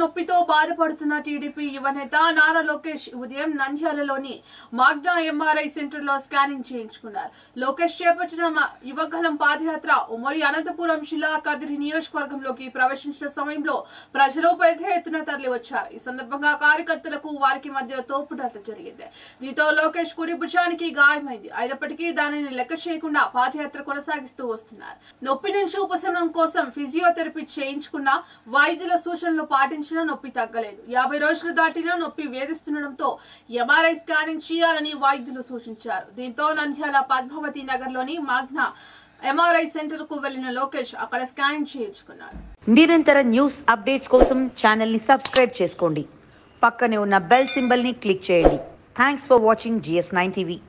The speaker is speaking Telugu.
నొప్పితో బాధపడుతున్న టీడీపీ యువనేత నారా లోకేష్ ఉదయం నంద్యాలలోని మాగ్నా ఎంఆర్ఐ సెంటర్ లో స్కానింగ్ చేయించుకున్నారు లోకేష్ చేపట్టిన మ- యువగలం పాదయాత్ర ఉమ్మడి అనంతపురం జిల్లా కదిరి నియోజకవర్గంలోకి ప్రవేశించిన సమయంలో ప్రజలు పెద్ద ఎత్తున తరలి వచ్చారు ఈ సందర్భంగా కార్యకర్తలకు వారికి మధ్య తోపుడాట జరిగింది దీంతో లోకేష్ కుడి భుజానికి గాయమైంది అయినప్పటికీ దానిని లెక్క చేయకుండా పాదయాత్ర కొనసాగిస్తూ వస్తున్నారు నొప్పి నుంచి ఉపశమనం కోసం ఫిజియోథెరపీ చేయించుకున్న వైద్యుల సూచనలు పాటించినా నొప్పి తగ్గలేదు యాభై రోజులు దాటినా నొప్పి వేధిస్తుండటంతో ఎంఆర్ఐ స్కానింగ్ చేయాలని వైద్యులు సూచించారు దీంతో నంద్యాల పద్మావతి నగర్లోని మాగ్నా ఎంఆర్ఐ సెంటర్ కు వెళ్లిన లోకేష్ అక్కడ స్కానింగ్ చేయించుకున్నారు నిరంతర న్యూస్ అప్డేట్స్ కోసం ఛానల్ని సబ్స్క్రైబ్ చేసుకోండి పక్కనే ఉన్న బెల్ సింబల్ని క్లిక్ చేయండి thanks for watching GS nine TV